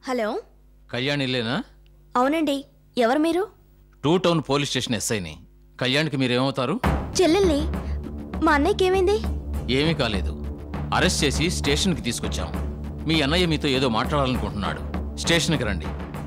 Hello Kalyan ఇల్లేనా అవునండి ఎవరు మీరు టూ టౌన్ పోలీస్ స్టేషన్ ఎస్ఐని కళ్యాణ్కి మీరేమవుతారు చెల్లెల్ని మా అన్నయ్యకి ఏమైంది ఏమీ కాలేదు అరెస్ట్ చేసి స్టేషన్కి తీసుకొచ్చాం మీ అన్నయ్య మీతో ఏదో మాట్లాడాలనుకుంటున్నాడు స్టేషన్కి రండి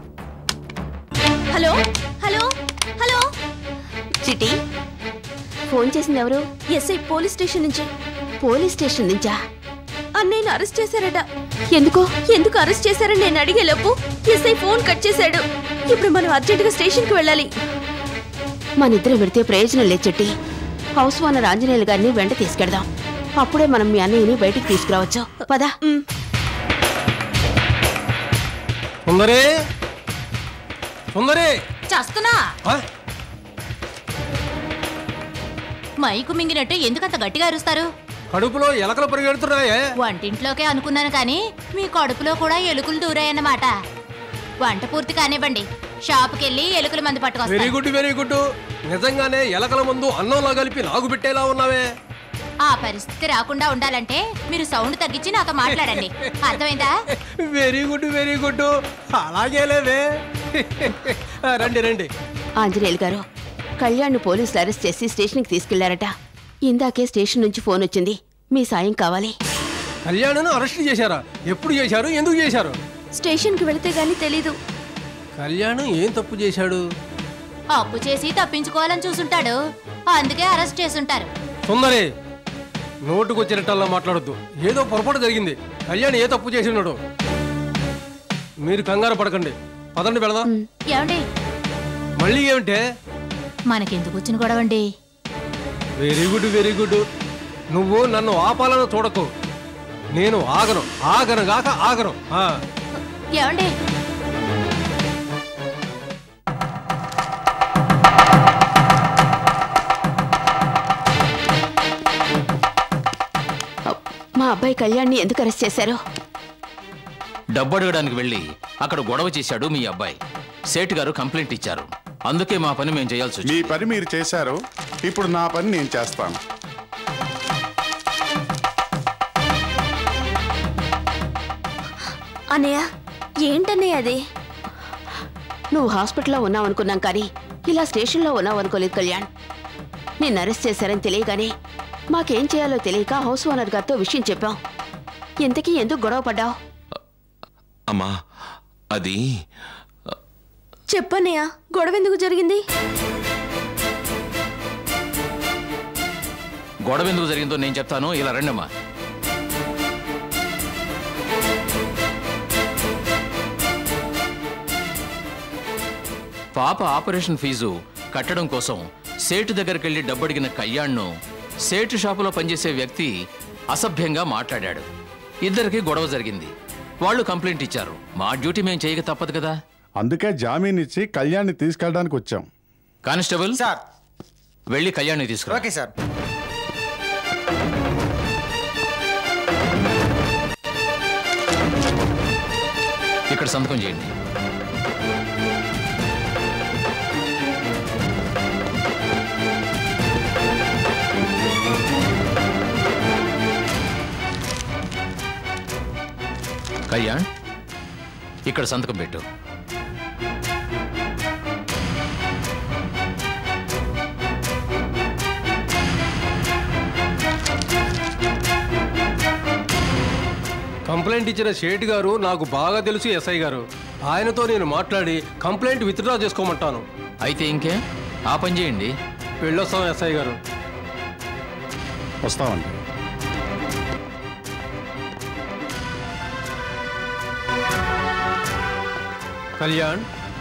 హలో హలో హలో చిటి ఫోన్ చేసింది ఎవరు ఎస్ఐ పోలీస్ స్టేషన్ నుంచి పోలీస్ స్టేషన్ నుంచా అన్నయ్యని అరెస్ట్ చేశారట ఎందుకు ఎందుకు అరెస్ట్ చేశారని నేను అడిగే లోపు ఎస్ఐ ఫోన్ కట్ చేశాడు ఇప్పుడు మనం అర్జెంటుగా స్టేషన్కి వెళ్ళాలి మన ఇద్దరు పెడితే ప్రయోజనం లేదు చెట్టి హౌస్ ఓనర్ ఆంజనేయులు గారిని వెంట తీసుకెడదాం అప్పుడే మనం మీ అన్నయ్యని బయటికి తీసుకురావచ్చు పదా సుందరి సుందరి చస్తున్నా ఆ? మైకు మింగినట్టు ఎందుకంత గట్టిగా అరుస్తారు కడుపులో ఎలకలు పరిగెడుతున్నాయే వంటింట్లోకే అనుకున్నాను కానీ మీ కడుపులో కూడా ఎలుకలు దూరాయన్నమాట వంట పూర్తి కానివ్వండి షాపుకెళ్ళి ఎలుకల మంది వెరీ పట్టుకొస్తాను గుడ్ వెరీ గుడ్ నిజంగానే ఎలకల ముందు అన్నంలో కలిపి నాగు పెట్టేలా ఉన్నావే ఆ పరిస్థితి రాకుండా ఉండాలంటే మీరు సౌండ్ తగ్గించి నాతో మాట్లాడండి అర్థమైందా వెరీ గుడ్ వెరీ గుడ్ అలాగే లేవే రండి రండి ఆంజనేయులు గారు కళ్యాణ్ను పోలీసులు అరెస్ట్ చేసి స్టేషన్కి తీసుకెళ్లారట ఇందాకే స్టేషన్ నుంచి ఫోన్ వచ్చింది మీ సాయం కావాలి కళ్యాణ్ను అరెస్ట్ చేశారా ఎప్పుడు చేశారు ఎందుకు చేశారు స్టేషన్కి వెళితే గానీ తెలీదు కళ్యాణ్ ఏం తప్పు చేశాడు అప్పు చేసి తప్పించుకోవాలని చూసుంటాడు అందుకే అరెస్ట్ చేసుంటారు సుందరి నోటుకొచ్చినట్టల్లా మాట్లాడొద్దు ఏదో పొరపాటు జరిగింది కళ్యాణ్ ఏ తప్పు చేసినాడు మీరు కంగారు పడకండి పదండి వెళదాం ఏమండి మళ్ళీ ఏమిటే మనకెందుకు వచ్చిన గొడవండి వెరీ గుడ్ వెరీ గుడ్ నువ్వు నన్ను ఆపాలని చూడకు నేను ఆగను ఆగను గాక ఆగను ఆ, ఏమండి మా అబ్బాయి కళ్యాణ్ని ఎందుకు అరెస్ట్ చేశారు డబ్బు అడగడానికి వెళ్ళి అక్కడ గొడవ చేశాడు మీ అబ్బాయి సేటు గారు కంప్లైంట్ ఇచ్చారు అందుకే మా పని మేము చేయాల్సి వచ్చింది మీ పని మీరు చేశారు ఇప్పుడు నా పని నేను చేస్తాను అన్నయ్య ఏంటన్నయ్య అది నువ్వు హాస్పిటల్లో ఉన్నావు అనుకున్నాం కానీ ఇలా స్టేషన్లో ఉన్నావు అనుకోలేదు కళ్యాణ్ నిన్ను అరెస్ట్ చేశారని తెలియగానే మాకేం చేయాలో తెలియక హౌస్ ఓనర్ గారితో విషయం చెప్పాం ఇంతకీ ఎందుకు గొడవ పడ్డావు అమ్మా అది చెప్పన్నయ్య గొడవ ఎందుకు జరిగింది గొడవ ఎందుకు జరిగిందో నేను చెప్తాను ఇలా రండమ్మా పాప ఆపరేషన్ ఫీజు కట్టడం కోసం సేటు దగ్గరికి వెళ్ళి డబ్బు అడిగిన కళ్యాణ్ను సేటు షాపులో పనిచేసే వ్యక్తి అసభ్యంగా మాట్లాడాడు ఇద్దరికి గొడవ జరిగింది వాళ్ళు కంప్లైంట్ ఇచ్చారు మా డ్యూటీ మేము చేయక తప్పదు కదా అందుకే జామీన్ ఇచ్చి కళ్యాణ్ని తీసుకెళ్ళడానికి వచ్చాం కానిస్టేబుల్ సార్ వెళ్ళి కళ్యాణ్ని తీసుకురా ఓకే సార్ ఇక్కడ సంతకం చేయండి కళ్యాణ్ ఇక్కడ సంతకం పెట్టు కంప్లైంట్ ఇచ్చిన షేట్ గారు నాకు బాగా తెలుసు ఎస్ఐ గారు ఆయనతో నేను మాట్లాడి కంప్లైంట్ విత్డ్రా చేసుకోమంటాను అయితే ఇంకే ఆ పని చేయండి వెళ్ళొస్తాం ఎస్ఐ గారు వస్తామండి కళ్యాణ్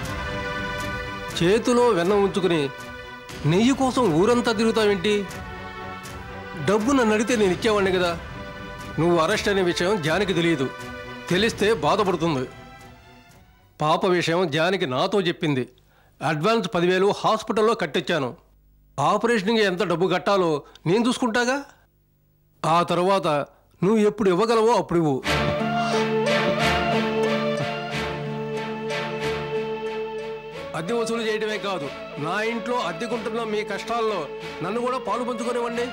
చేతిలో వెన్న ఉంచుకుని నెయ్యి కోసం ఊరంతా తిరుగుతావేంటి డబ్బు నన్ను అడిగితే నేను ఇచ్చేవాడిని కదా నువ్వు అరెస్ట్ అనే విషయం జానికి తెలియదు తెలిస్తే బాధపడుతుంది పాప విషయం జానికి నాతో చెప్పింది అడ్వాన్స్ పదివేలు హాస్పిటల్లో కట్టించాను ఆపరేషన్కి ఎంత డబ్బు కట్టాలో నేను చూసుకుంటాగా ఆ తర్వాత నువ్వు ఎప్పుడు ఇవ్వగలవో అప్పుడు ఇవ్వు అద్దె వసూలు చేయడమే కాదు నా ఇంట్లో అద్దెకుంటున్న మీ కష్టాల్లో నన్ను కూడా పాలు పంచుకునేవ్వండి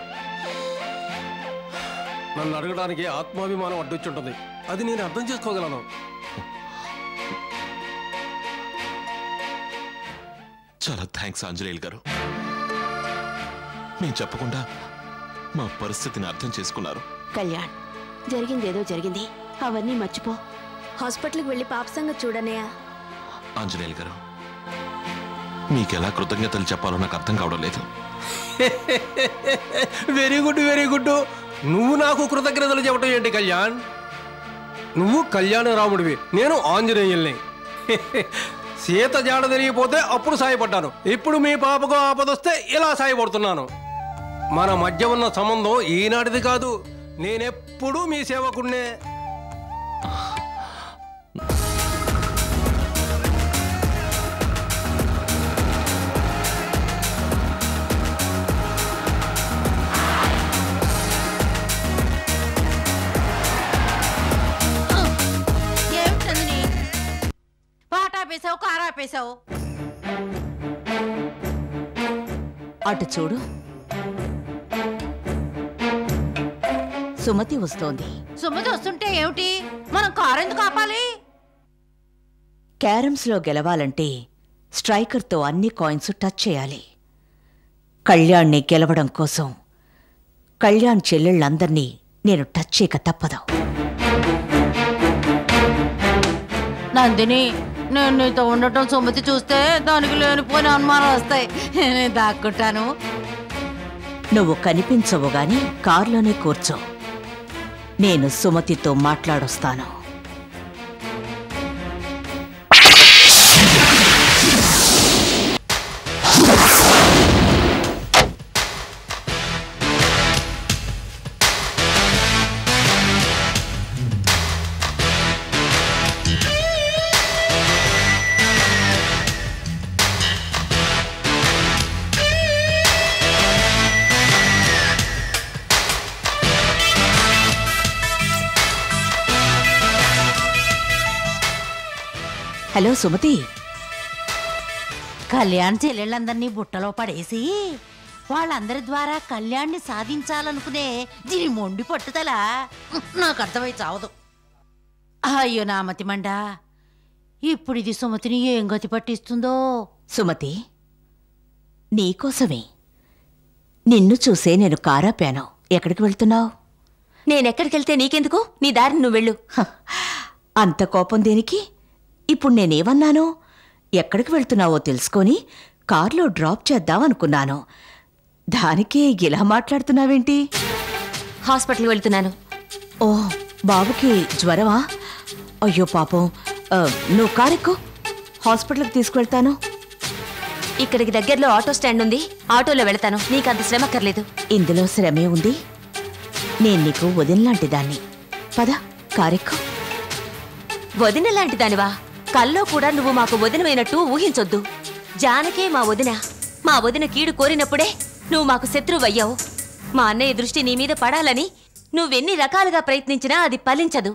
నన్ను అడగడానికి ఆత్మాభిమానం అడ్డొచ్చుంటుంది అది నేను అర్థం చేసుకోగలను చాలా థ్యాంక్స్ ఆంజనేయులు గారు మేము చెప్పకుండా మా పరిస్థితిని అర్థం చేసుకున్నారు కళ్యాణ్ జరిగిందేదో జరిగింది అవన్నీ మర్చిపో హాస్పిటల్కి వెళ్ళి పాప సంగతి చూడనయ్యా ఆంజనేయులు గారు మీకెలా కృతజ్ఞతలు చెప్పాలో నాకు అర్థం కావడం లేదు వెరీ గుడ్ వెరీ గుడ్ నువ్వు నాకు కృతజ్ఞతలు చెప్పటం ఏంటి కళ్యాణ్ నువ్వు కళ్యాణ రాముడివి నేను ఆంజనేయుల్ని సీత జాడ తెలియపోతే అప్పుడు సాయపడ్డాను ఇప్పుడు మీ పాపకు ఆపదొస్తే ఇలా సాయపడుతున్నాను మన మధ్య ఉన్న సంబంధం ఈనాటిది కాదు నేనెప్పుడూ మీ సేవకుడినే ఏమిటంది పాట ఆపేసావు కారు ఆపేసావు అటు చూడు సుమతి వస్తోంది సుమతి వస్తుంటే ఏమిటి మనం కారు ఎందుకు ఆపాలి క్యారమ్స్లో గెలవాలంటే స్ట్రైకర్తో అన్ని కాయిన్స్ టచ్ చేయాలి కళ్యాణ్ని గెలవడం కోసం కళ్యాణ్ చెల్లెళ్ళందర్నీ నేను టచ్ చేయక తప్పదు నందిని నేను నీతో ఉండటం సుమతి చూస్తే దానికి లేనిపోయిన అనుమానాలు వస్తాయి నేను దాక్కుంటాను నువ్వు కనిపించవు గాని కారులోనే కూర్చో నేను సుమతితో మాట్లాడొస్తాను హలో సుమతి కళ్యాణ్ చెల్లెళ్ళందరినీ బుట్టలో పడేసి వాళ్ళందరి ద్వారా కళ్యాణ్ని సాధించాలనుకునే దీని మొండి పట్టుదల నాకు అర్థమై చావదు అయ్యో నా మతిమండ ఇప్పుడు ఇది సుమతిని ఏం గతి పట్టిస్తుందో సుమతి నీకోసమే నిన్ను చూసే నేను కారాపాను ఎక్కడికి వెళ్తున్నావు నేనెక్కడికెళ్తే నీకెందుకు నీ దారిని నువ్వు వెళ్ళు అంత కోపం దేనికి ఇప్పుడు నేనేమన్నాను ఎక్కడికి వెళ్తున్నావో తెలుసుకొని కార్లో డ్రాప్ చేద్దాం అనుకున్నాను దానికే ఇలా మాట్లాడుతున్నావేంటి హాస్పిటల్కి వెళ్తున్నాను ఓ బాబుకి జ్వరమా అయ్యో పాపం ఆ, నువ్వు కారెక్కు హాస్పిటల్కి తీసుకువెళ్తాను ఇక్కడికి దగ్గరలో ఆటో స్టాండ్ ఉంది ఆటోలో వెళ్తాను నీకు అంత శ్రమ అక్కర్లేదు ఇందులో శ్రమే ఉంది నేను నీకు వదినలాంటి దాన్ని పద కారెక్కు వదిన లాంటి దానివా కల్లో కూడా నువ్వు మాకు వదినమైనట్టు ఊహించొద్దు జానకే మా వదిన మా వదిన కీడు కోరినప్పుడే నువ్వు మాకు శత్రువయ్యావు మా అన్నయ్య దృష్టి నీ మీద పడాలని నువ్వెన్ని రకాలుగా ప్రయత్నించినా అది ఫలించదు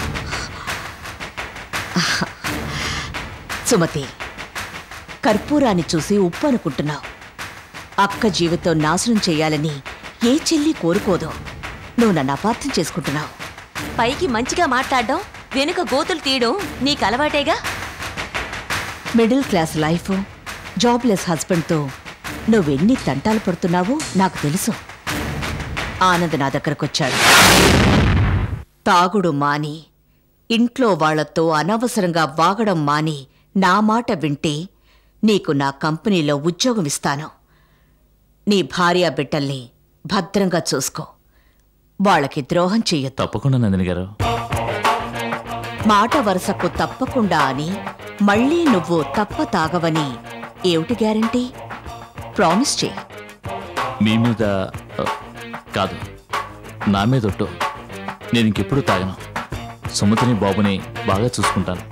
సుమతి కర్పూరాన్ని చూసి ఉప్పు అనుకుంటున్నావు అక్క జీవితం నాశనం చేయాలని ఏ చెల్లి కోరుకోదో నువ్వు నన్ను అపార్థం చేసుకుంటున్నావు పైకి మంచిగా మాట్లాడడం వెనుక గోతులు తీయడం నీకు అలవాటేగా మిడిల్ క్లాస్ లైఫ్ జాబ్లెస్ హస్బెండ్తో నువ్వెన్ని తంటాలు పడుతున్నావో నాకు తెలుసు ఆనంద్ నా దగ్గరకొచ్చాడు తాగుడు మాని ఇంట్లో వాళ్లతో అనవసరంగా వాగడం మాని నా మాట వింటే నీకు నా కంపెనీలో ఉద్యోగం ఇస్తాను నీ భార్యా బిడ్డల్ని భద్రంగా చూసుకో వాళ్ళకి ద్రోహం చెయ్యొద్దు తప్పకుండా నందిని గారు మాట వరుసకు తప్పకుండా అని మళ్ళీ నువ్వు తప్ప తాగవని ఏమిటి గ్యారంటీ ప్రామిస్ చేయి మీ మీద ఆ, కాదు నా మీద ఒట్టు నేను ఇంకెప్పుడు తాగను సుమతిని బాబుని బాగా చూసుకుంటాను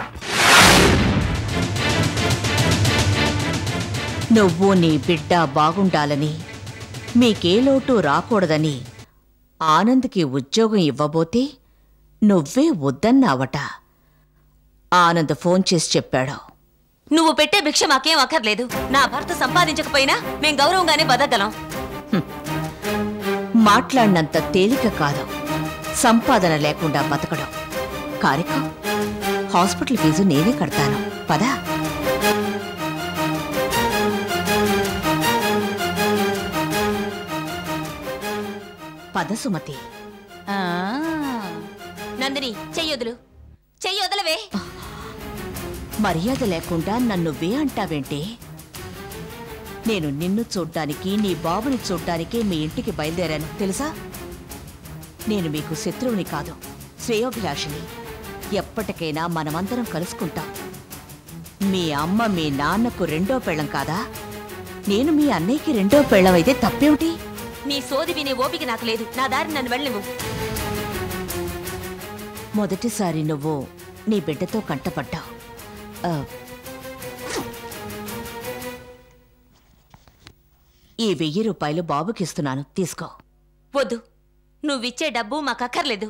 నువ్వు నీ బిడ్డ బాగుండాలని మీకే లోటు రాకూడదని ఆనంద్కి ఉద్యోగం ఇవ్వబోతే నువ్వే వద్దన్నావట ఆనంద్ ఫోన్ చేసి చెప్పాడు నువ్వు పెట్టే భిక్ష మాకేం అక్కర్లేదు నా భర్త సంపాదించకపోయినా మేం గౌరవంగానే బతకగలం మాట్లాడినంత తేలిక కాదు సంపాదన లేకుండా బతకడం కారిక హాస్పిటల్ ఫీజు నేనే కడతాను పదా పద సుమతి ఆ, నందిని చెయ్యొదులు చెయ్యొదలవే మర్యాద లేకుండా నన్ను వే అంటావేంటే నేను నిన్ను చూడ్డానికి నీ బాబుని చూడ్డానికే మీ ఇంటికి బయలుదేరాను తెలుసా నేను మీకు శత్రువుని కాదు శ్రేయోభిలాషిని ఎప్పటికైనా మనమందరం కలుసుకుంటాం మీ అమ్మ మీ నాన్నకు రెండో పెళ్ళం కాదా నేను మీ అన్నయ్యకి రెండో పెళ్ళం అయితే తప్పేమిటి నీ సోది వినే ఓపిక నాకు లేదు నా దారి నన్ను వెళ్ళనివ్వు మొదటిసారి నువ్వు నీ బిడ్డతో కంటపడ్డావు ఆ, ఈ వెయ్యి రూపాయలు బాబుకిస్తున్నాను తీసుకో వద్దు నువ్విచ్చే డబ్బు మాకు అక్కర్లేదు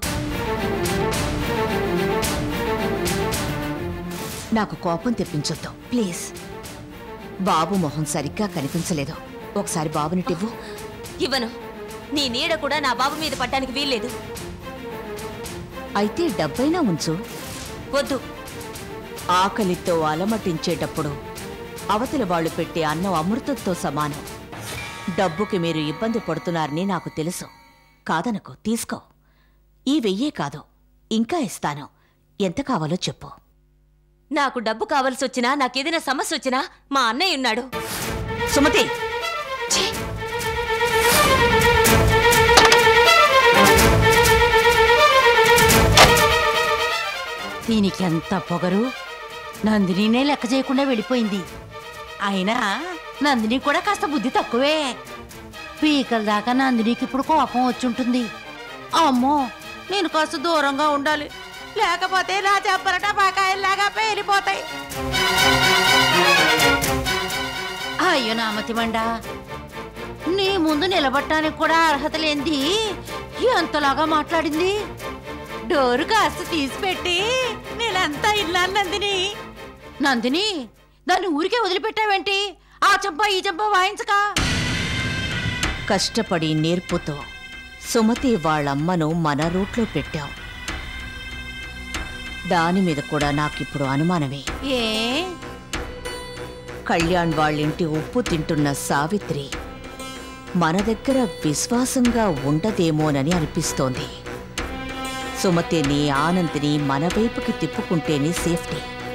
నాకు కోపం తెప్పించొద్దు ప్లీజ్ బాబు మొహం సరిగ్గా కనిపించలేదు ఒకసారి బాబునిటివ్వు ఇవ్వను నీ నీడ కూడా నా బాబు మీద పడ్డానికి వీల్లేదు అయితే డబ్బైనా ఉంచు వద్దు ఆకలితో అలమటించేటప్పుడు అవతలి వాళ్ళు పెట్టే అన్నం అమృతంతో సమానం డబ్బుకి మీరు ఇబ్బంది పడుతున్నారని నాకు తెలుసు కాదనకు తీసుకో ఈ వెయ్యే కాదు ఇంకా ఇస్తాను ఎంత కావాలో చెప్పు నాకు డబ్బు కావలసి వచ్చినా నాకేదైనా సమస్య వచ్చినా మా అన్నయ్య ఉన్నాడు సుమతి ఛీ! దీనికి ఎంత పొగరు నందినినే లెక్క చేయకుండా వెళ్ళిపోయింది అయినా నందిని కూడా కాస్త బుద్ధి తక్కువే పీకల దాకా నందినికి ఇప్పుడు కోపం వచ్చుంటుంది అమ్మో నేను కాస్త దూరంగా ఉండాలి లేకపోతే నా చెప్పరట బాకాయల్లాగా పేలిపోతాయి అయ్యో నామతి మండ నీ ముందు నిలబట్టానికి కూడా అర్హత లేనిది ఎంతలాగా మాట్లాడింది డోరు కాస్త తీసిపెట్టి నేనంతా ఇల్లా నందిని నందిని దాన్ని ఊరికే వదిలిపెట్టావేంటి ఆ చెంప ఈ చెంప వాయించక కష్టపడి నేర్పుతో సుమతి వాళ్ళమ్మను మన రూట్లో పెట్టాం దాని మీద కూడా నాకిప్పుడు అనుమానమే ఏ కళ్యాణ్ వాళ్ళింటి ఉప్పు తింటున్న సావిత్రి మన దగ్గర విశ్వాసంగా ఉండదేమోనని అనిపిస్తోంది సుమతిని ఆనందిని మన వైపుకి తిప్పుకుంటేనే సేఫ్టీ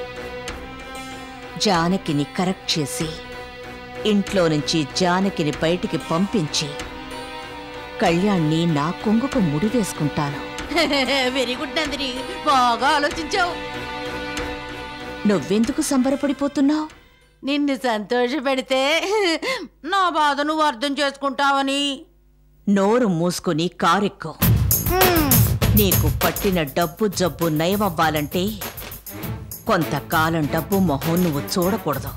జానకిని కరెక్ట్ చేసి ఇంట్లో నుంచి జానకిని బయటికి పంపించి కళ్యాణ్ని నా కొంగుకు ముడివేసుకుంటాను వెరీ గుడ్ నందిని బాగా ఆలోచించావు నువ్వెందుకు సంబరపడిపోతున్నావు నిన్ను సంతోష పెడితే నా బాధ నువ్వు అర్థం చేసుకుంటావని నోరు మూసుకుని కారెక్కు నీకు పట్టిన డబ్బు జబ్బు నయమవ్వాలంటే కొంతకాలం డబ్బు మొహం నువ్వు చూడకూడదు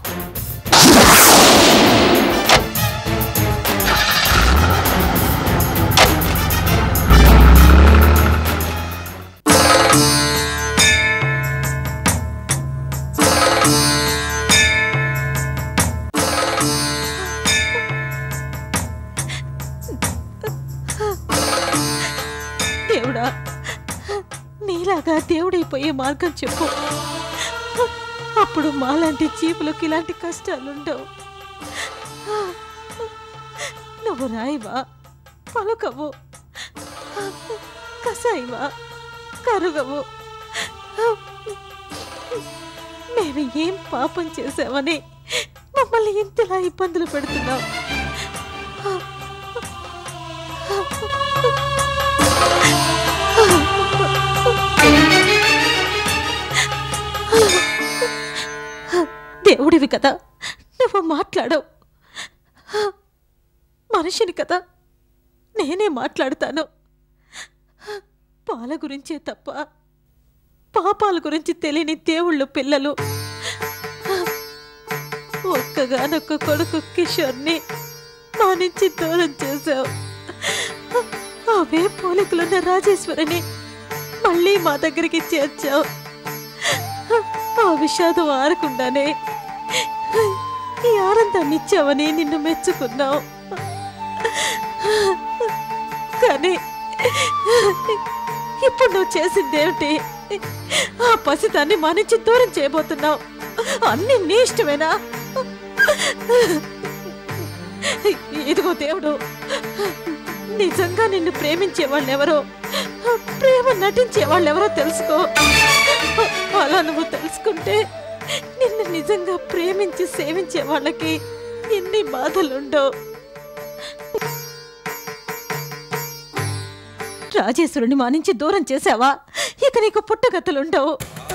దేవుడా నీలాగా దేవుడైపోయే మార్గం చెప్పు అప్పుడు మాలాంటి జీవులకు ఇలాంటి కష్టాలుండవు నువ్వు రాయివా పలుకవు కసాయివా కరుగవు మేము ఏం పాపం చేశామని మమ్మల్ని ఇంతలా ఇబ్బందులు పెడుతున్నావు దేవుడివి కదా నువ్వు మాట్లాడవు మనిషిని కదా నేనే మాట్లాడతాను పాల గురించే తప్ప పాపాల గురించి తెలియని దేవుళ్ళు పిల్లలు ఒక్కగానొక్క కొడుకు కిషోర్ని మా నుంచి దూరం చేశావు అవే పోలికలున్న రాజేశ్వరిని మళ్ళీ మా దగ్గరికి చేర్చావు ఆ విషాదం ఆరకుండానే ఈ ఆనందాన్ని ఇచ్చావని నిన్ను మెచ్చుకున్నావు కానీ ఇప్పుడు నువ్వు చేసిందేమిటి ఆ పసిదాన్ని మా నుంచి దూరం చేయబోతున్నావు అన్ని నీ ఇష్టమేనా ఇదిగో దేవుడు నిజంగా నిన్ను ప్రేమించే వాళ్ళెవరో ప్రేమ నటించే వాళ్ళెవరో తెలుసుకో అలా నువ్వు తెలుసుకుంటే నిన్ను నిజంగా ప్రేమించి సేవించే వాళ్ళకి ఎన్ని బాధలుండవు రాజేశ్వరుని మానించి దూరం చేసావా ఇక నీకు పుట్టగతులుండవు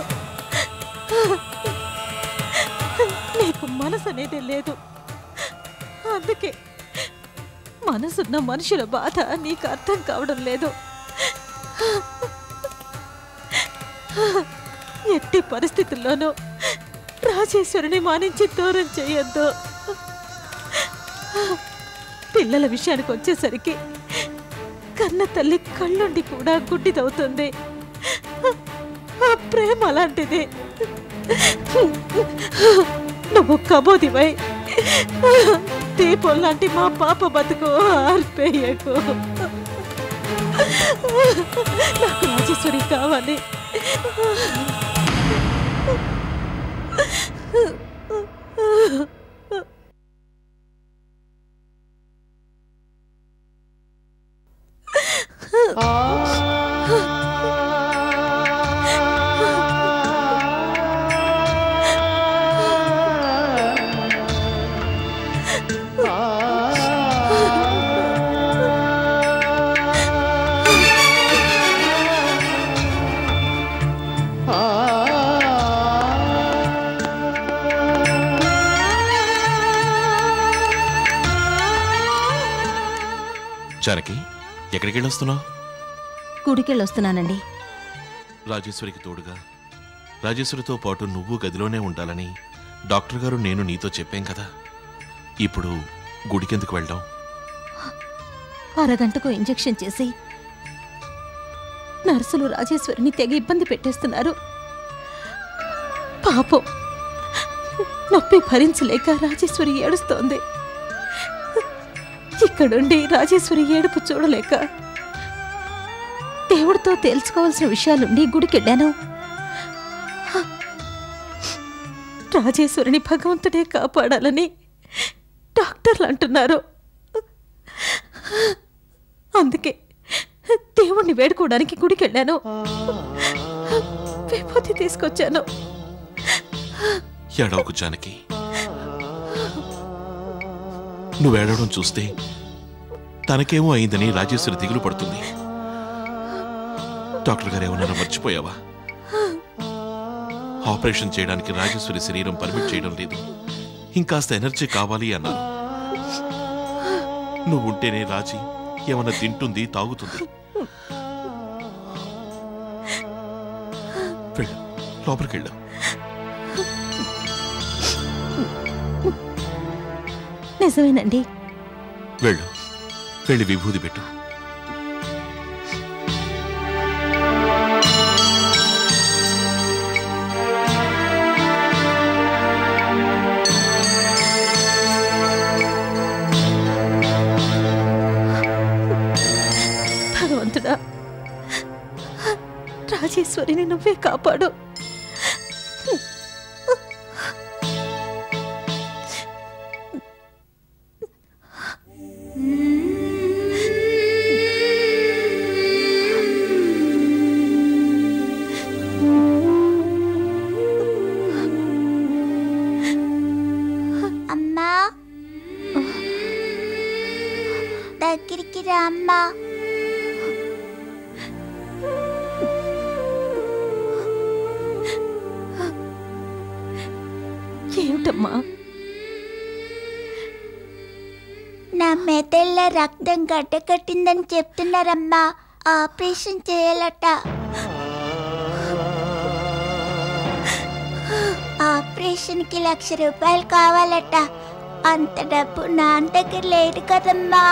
నీకు మనసు అనేది లేదు అందుకే మనసున్న మనుషుల బాధ నీకు అర్థం కావడం లేదు ఎట్టి పరిస్థితుల్లోనూ రాజేశ్వరుని మానించి దూరం చేయొద్దు పిల్లల విషయానికి వచ్చేసరికి కన్న తల్లి కళ్ళుండి కూడా గుడ్డిదవుతుంది ఆ ప్రేమ అలాంటిది నువ్వు కబోదివై దీపం లాంటి మా పాప బతుకు ఆర్పేయకు నాకు రాజేశ్వరి కావాలి జానకి ఎక్కడికి వెళ్ళొస్తున్నావు గుడికెళ్ళొస్తున్నానండి రాజేశ్వరికి తోడుగా రాజేశ్వరితో పాటు నువ్వు గదిలోనే ఉండాలని డాక్టర్ గారు నేను నీతో చెప్పాం కదా ఇప్పుడు గుడికెందుకు వెళ్ళాం అరగంటకు ఇంజెక్షన్ చేసి నర్సులు రాజేశ్వరిని తెగ ఇబ్బంది పెట్టేస్తున్నారు పాపం నొప్పి భరించలేక రాజేశ్వరి ఏడుస్తోంది ఇక్కడుండి రాజేశ్వరి ఏడుపు చూడలేక దేవుడితో తేల్చుకోవాల్సిన విషయాలుండి గుడికెళ్ళాను రాజేశ్వరిని భగవంతుడే కాపాడాలని డాక్టర్లు అంటున్నారు అందుకే దేవుణ్ణి వేడుకోవడానికి గుడికి వెళ్ళాను విభూతి తీసుకొచ్చాను ఎడవకు జానకి నువ్వేడవడం చూస్తే తనకేమో అయిందని రాజేశ్వరి దిగులు పడుతుంది డాక్టర్ గారు ఏమన్నారో మర్చిపోయావా ఆపరేషన్ చేయడానికి రాజేశ్వరి శరీరం పర్మిట్ చేయడం లేదు ఇంకాస్త ఎనర్జీ కావాలి అన్నారు నువ్వు ఉంటేనే రాజీ ఏమన్నా తింటుంది తాగుతుంది వెళ్ళు లోపలికి వెళ్ళు నిజమేనండి వెళ్ళు వెళ్ళి విభూది పెట్టు భగవంతుడా రాజేశ్వరిని నువ్వే కాపాడు అమ్మా దగ్గరికి రా అమ్మా ఏమిటమ్మా నా మెదళ్ళ రక్తం గడ్డకట్టిందని చెప్తున్నారమ్మా ఆపరేషన్ చేయాలట ఆపరేషన్కి లక్ష రూపాయలు కావాలట అంత డబ్బు నాన్న దగ్గర లేదు కదమ్మా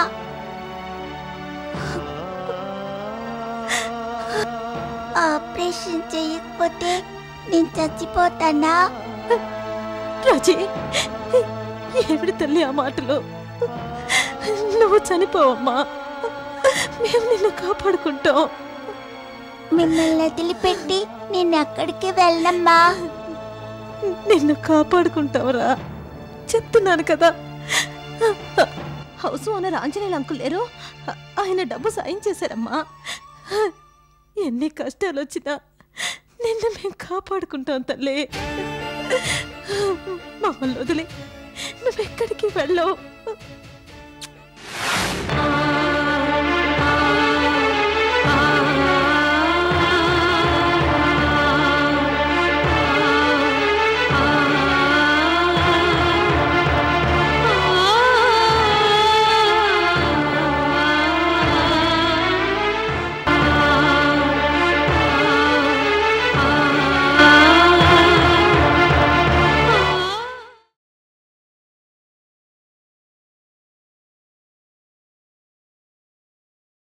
ఆపరేషన్ చేయకపోతే నేను చచ్చిపోతానా రాజీ ఏమిటి తల్లి ఆ మాటలు నువ్వు చనిపోవమ్మా మేము నిన్ను కాపాడుకుంటాం మిమ్మల్ని వదిలిపెట్టి నేను ఎక్కడికి వెళ్ళనమ్మా నిన్ను కాపాడుకుంటావురా చెప్తున్నాను కదా హౌస్ ఓనర్ ఆంజనేయులు అంకుల్ లేరు ఆ- ఆయన డబ్బు సాయం చేశారమ్మా ఎన్ని కష్టాలు వచ్చినా నిన్ను మేము కాపాడుకుంటాం తల్లి మమ్మల్ని వదిలి నువ్వెక్కడికి వెళ్ళవు